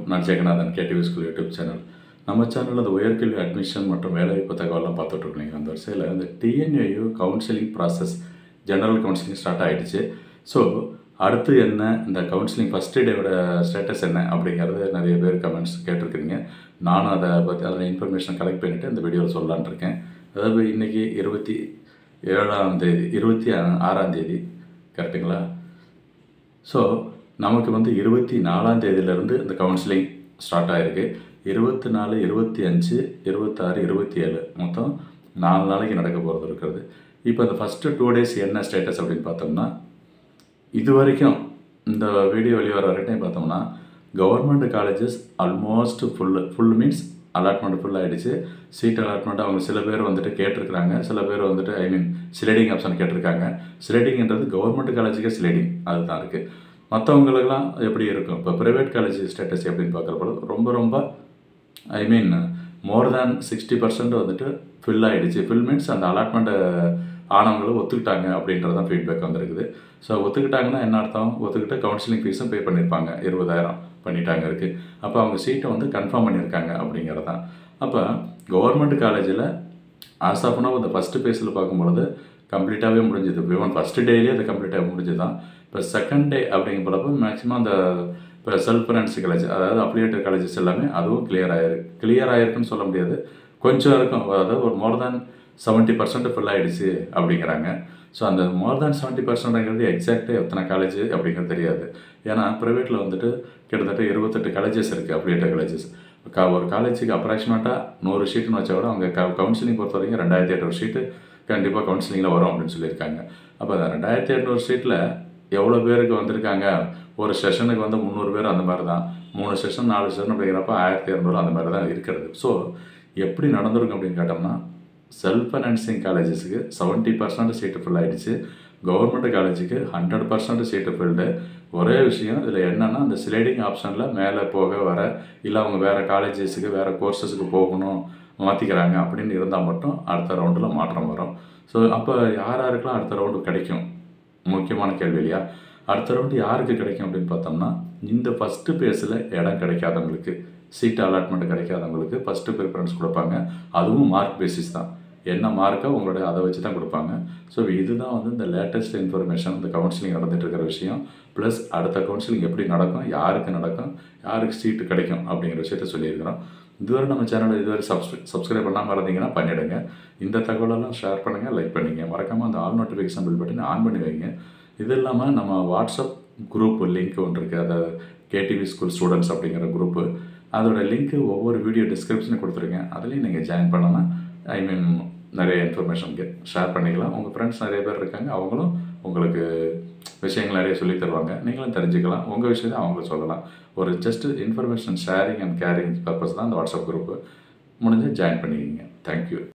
நான் Jeganathan KTV school YouTube channel நம்ம சேனலில் அந்த உயர்கல்வி அட்மிஷன் மற்றும் வேலைவாய்ப்பு தகவலாம் பார்த்துட்டு இருக்கீங்க அந்த வரிசையில் இந்த TNAU counselling process general counselling start ஆகிடுச்சு ஸோ அடுத்து என்ன இந்த கவுன்சிலிங் ஃபஸ்ட்டு டேவோட ஸ்டேட்டஸ் என்ன அப்படிங்கிறது நிறைய பேர் கமெண்ட்ஸ் கேட்டிருக்கிறீங்க நானும் அதை பற்றி அதில் இன்ஃபர்மேஷன் கலெக்ட் பண்ணிவிட்டு இந்த வீடியோவில் சொல்லலான்னு இருக்கேன் அதாவது இன்றைக்கி இருபத்தி ஏழாம் தேதி இருபத்தி ஆறாம் தேதி கரெக்டுங்களா ஸோ நமக்கு வந்து இருபத்தி நாலாம் தேதியிலேருந்து இந்த கவுன்சிலிங் ஸ்டார்ட் ஆகிருக்கு இருபத்தி நாலு இருபத்தி அஞ்சு இருபத்தாறு இருபத்தி ஏழு மொத்தம் நாலு நாளைக்கு நடக்க போகிறது இருக்கிறது இப்போ இந்த ஃபஸ்ட்டு டூ டேஸ் என்ன ஸ்டேட்டஸ் அப்படின்னு பார்த்தோம்னா இது வரைக்கும் இந்த வீடியோ வெளிவர வரைக்கும் பார்த்தோம்னா government colleges almost full full means allotment full ஆகிடுச்சு சீட் அலாட்மெண்ட் அவங்க சில பேர் வந்துட்டு கேட்டிருக்கிறாங்க சில பேர் வந்துட்டு ஐ மீன் ஸ்லைடிங் ஆப்ஷன் கேட்டிருக்காங்க ஸ்லைடிங்ன்றது கவர்மெண்ட் காலேஜுக்கே ஸ்லைடிங் அதுதான் இருக்குது மற்றவங்களுக்கெல்லாம் எப்படி இருக்கும் இப்போ ப்ரைவேட் காலேஜ் ஸ்டேட்டஸ் எப்படின்னு பார்க்குறப்போ ரொம்ப ரொம்ப I mean more than sixty percent வந்துட்டு ஃபில் ஆகிடுச்சு ஃபில் மீன்ஸ் அந்த அலாட்மெண்ட்டை ஆனவங்களும் ஒத்துக்கிட்டாங்க அப்படின்றது தான் ஃபீட்பேக் வந்திருக்குது ஸோ ஒத்துக்கிட்டாங்கன்னா என்ன அர்த்தம் ஒத்துக்கிட்டு கவுன்சிலிங் ஃபீஸும் பே பண்ணியிருப்பாங்க இருபதாயிரம் பண்ணிட்டாங்க இருக்குது அப்போ அவங்க சீட்டை வந்து கன்ஃபார்ம் பண்ணியிருக்காங்க அப்படிங்கிறது தான் அப்போ கவர்மெண்ட் காலேஜில் ஆஸ் ஆஃப் நோ இந்த ஃபஸ்ட்டு பேஸில் பார்க்கும்பொழுது கம்ப்ளீட்டாகவே முடிஞ்சது இவன் ஃபஸ்ட்டு டேலேயே அது கம்ப்ளீட்டாக முடிஞ்சு தான் இப்போ செகண்ட் டே அப்படிங்கிறப்ப மேக்ஸிமம் அந்த இப்போ செல்ஃப் ஃபைனான்ஸ் காலேஜ் அதாவது அப்ளிகேட்டட் காலேஜஸ் எல்லாமே அதுவும் கிளியர் ஆயிருக்கு கிளியர் ஆயிருக்குன்னு சொல்ல முடியாது கொஞ்சம் இருக்கும் அதாவது ஒரு more than seventy percent fill ஆகிடுச்சு அப்படிங்கிறாங்க ஸோ அந்த மோர் தேன் செவன்ட்டி பர்சன்ட்ங்கிறது எக்ஸாக்டாக எத்தனை காலேஜ் அப்படிங்கிறது தெரியாது ஏன்னா ப்ரைவேட்டில் வந்துட்டு கிட்டத்தட்ட இருபத்தெட்டு காலேஜஸ் இருக்குது அப்ளிகேட்டட் காலேஜஸ் கா ஒரு காலேஜுக்கு அப்ராக்சிமேட்டாக நூறு ஷீட்டுன்னு வச்சா கூட அவங்க க கவுன்சிலிங் பொறுத்த வரைக்கும் ரெண்டாயிரத்தி எட்நூறு ஷீட்டு கண்டிப்பாக கவுன்சிலிங்கில் வரும் அப்படின்னு சொல்லியிருக்காங்க அப்போ அந்த ரெண்டாயிரத்தி எட்நூறு ஷீட்டில் எவ்வளோ பேருக்கு வந்திருக்காங்க ஒரு செஷனுக்கு வந்து முந்நூறு பேர் அந்த மாதிரி தான் மூணு செஷன் நாலு செஷன் அப்படிங்கிறப்ப ஆயிரத்தி இரநூறு அந்த மாதிரி தான் இருக்கிறது ஸோ எப்படி நடந்திருக்கும் அப்படின்னு கேட்டோம்னா செல்ஃப் ஃபைனான்சிங் காலேஜஸுக்கு செவன்ட்டி பர்சன்ட் சீட்டு ஃபில் ஆகிடுச்சு கவர்மெண்ட் காலேஜுக்கு ஹண்ட்ரட் பர்சன்ட் சீட்டு ஃபில்டு ஒரே விஷயம் இதில் என்னென்னா அந்த ஸ்லைடிங் ஆப்ஷனில் மேலே போக வர இல்லை அவங்க வேறு காலேஜஸுக்கு வேறு கோர்சஸுக்கு போகணும் மாற்றிக்கிறாங்க அப்படின்னு இருந்தால் மட்டும் அடுத்த ரவுண்டில் மாற்றம் வரும் ஸோ அப்போ யார் யாருக்கெல்லாம் அடுத்த ரவுண்டு கிடைக்கும் முக்கியமான கேள்வி இல்லையா அடுத்த ரவுண்டு யாருக்கு கிடைக்கும் அப்படின்னு பார்த்தோம்னா இந்த ஃபஸ்ட்டு பேஸில் இடம் கிடைக்காதவங்களுக்கு சீட் அலாட்மெண்ட் கிடைக்காதவங்களுக்கு ஃபஸ்ட்டு ப்ரிஃபரன்ஸ் கொடுப்பாங்க அதுவும் மார்க் பேசிஸ் தான் என்ன மார்க்கோ உங்களுடைய அதை வச்சு தான் கொடுப்பாங்க ஸோ இதுதான் வந்து இந்த லேட்டஸ்ட் இன்ஃபர்மேஷன் இந்த கவுன்சிலிங் நடந்துட்டு இருக்கிற விஷயம் ப்ளஸ் அடுத்த கவுன்சிலிங் எப்படி நடக்கும் யாருக்கு நடக்கும் யாருக்கு சீட்டு கிடைக்கும் அப்படிங்கிற விஷயத்த சொல்லியிருக்கிறோம் இதுவரை நம்ம சேனலை இதுவரை சப்ஸ்கிரை சப்ஸ்கிரைப் பண்ணாமல் இருந்தீங்கன்னா பண்ணிவிடுங்க இந்த தகவலெல்லாம் ஷேர் பண்ணுங்கள் லைக் பண்ணுங்கள் மறக்காமல் அந்த all notification bell button on பண்ணி வைங்க இது இல்லாமல் நம்ம வாட்ஸ்அப் குரூப் லிங்க் ஒன்று இருக்குது அதாவது கேடிவி ஸ்கூல் ஸ்டூடெண்ட்ஸ் அப்படிங்கிற குரூப்பு அதோட லிங்க்கு ஒவ்வொரு வீடியோ டிஸ்கிரிப்ஷனும் கொடுத்துருக்கேன் அதுலேயும் நீங்கள் ஜாயின் பண்ணலாம் ஐ மீன் நிறைய இன்ஃபர்மேஷன் ஷேர் பண்ணிக்கலாம் உங்கள் ஃப்ரெண்ட்ஸ் நிறைய பேர் இருக்காங்க அவங்களும் உங்களுக்கு விஷயங்கள் நிறைய சொல்லி தருவாங்க நீங்களும் தெரிஞ்சுக்கலாம் உங்கள் விஷயத்தை அவங்களுக்கு சொல்லலாம் ஒரு just information sharing and caring purpose தான் அந்த வாட்ஸ்அப் குரூப்பு முடிஞ்சு ஜாயின் பண்ணிக்கிங்க தேங்க்யூ